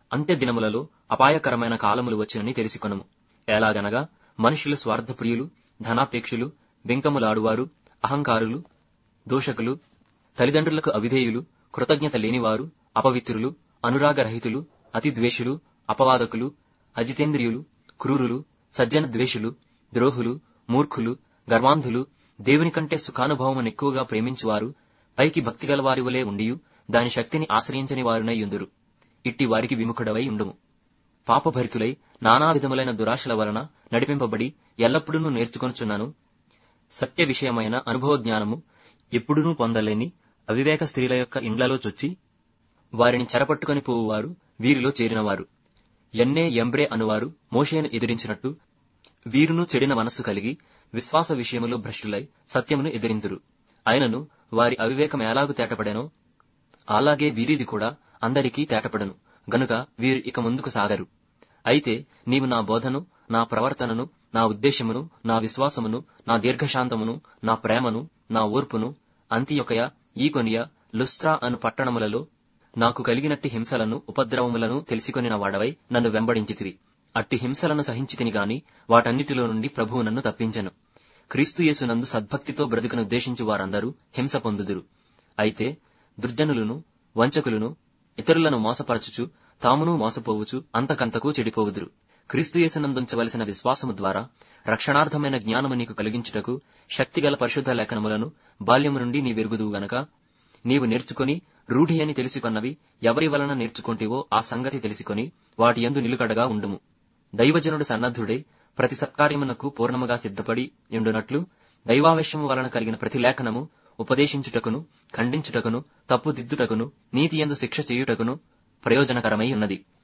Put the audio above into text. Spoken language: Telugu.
అంత్య దినములలో అపాయకరమైన కాలములు వచ్చినని తెలిసికొనము ఎలాగనగా మనుషులు స్వార్థప్రియులు ధనాపేక్షులు వెంకములాడువారు అహంకారులు దూషకులు తల్లిదండ్రులకు అవిధేయులు కృతజ్ఞత లేనివారు అపవిత్రులు అనురాగరహితులు అతిద్వేషులు అపవాదకులు అజితేంద్రియులు క్రూరులు సజ్జన ద్వేషులు ద్రోహులు మూర్ఖులు గర్వాంధులు దేవుని కంటే సుఖానుభవమును ఎక్కువగా ప్రేమించువారు పైకి భక్తి గలవారి వలె ఉండియు దాని శక్తిని ఆశ్రయించని వారునై యుందురు ఇట్టి వారికి విముఖుడవై ఉండుము పాపభరితులై నానా విధములైన దురాశల వలన నడిపింపబడి ఎల్లప్పుడూ నేర్చుకొనుచున్నాను సత్య విషయమైన అనుభవ జ్ఞానము ఎప్పుడునూ పొందలేని అవివేక స్త్రీల యొక్క ఇండ్లలో చొచ్చి వారిని చెరపట్టుకొని పోవువారు వీరిలో చేరినవారు ఎన్నే ఎంబ్రే అనువారు మోషేను ఎదిరించినట్టు వీరును చెడిన మనస్సు కలిగి విశ్వాస విషయములో భ్రష్టులై సత్యమును ఎదిరింతురు అయినను వారి అవివేకం ఎలాగు తేటపడెనో అలాగే వీరిది కూడా అందరికీ తేటపడను గనుక వీరు ఇక ముందుకు సాగరు అయితే నీవు నా బోధను నా ప్రవర్తనను నా ఉద్దేశమును నా విశ్వాసమును నా దీర్ఘశాంతమును నా ప్రేమను నా ఓర్పును అంతియొకయ ఈకొనియ లుస్త్రా అను పట్టణములలో నాకు కలిగినట్టి హింసలను ఉపద్రవములను తెలిసికొనిన వాడవై నన్ను వెంబడించితివి అట్టి హింసలను సహించితిని గాని వాటన్నిటిలో నుండి ప్రభువు నన్ను తప్పించెను క్రీస్తు యేసునందు సద్భక్తితో బ్రతుకును ఉద్దేశించు వారందరూ హింస పొందుదురు అయితే దుర్జనులను వంచకులను ఇతరులను మోసపరచుచు తామును మోసపోవుచు అంతకంతకు చెడిపోవుదురు క్రీస్తు యేసునందుంచవలసిన విశ్వాసము ద్వారా రక్షణార్థమైన జ్ఞానము నీకు కలిగించుటకు శక్తిగల పరిశుద్ధ లేఖనములను బాల్యము నుండి నీ వెరుగుదువు గనక నీవు నేర్చుకొని రూఢి అని తెలుసుకొన్నవి ఎవరి వలన నేర్చుకుంటేవో ఆ సంగతి తెలుసుకొని వాటి యందు నిలుకడగా ఉండుము దైవజనుడు సన్నద్ధుడై ప్రతి సత్కార్యమునకు పూర్ణముగా సిద్ధపడి ఉండునట్లు దైవావేశము వలన కలిగిన ప్రతి లేఖనము ఉపదేశించుటకును ఖండించుటకును తప్పుదిద్దుటకును నీతి యందు శిక్ష చేయుటకును ప్రయోజనకరమై ఉన్నది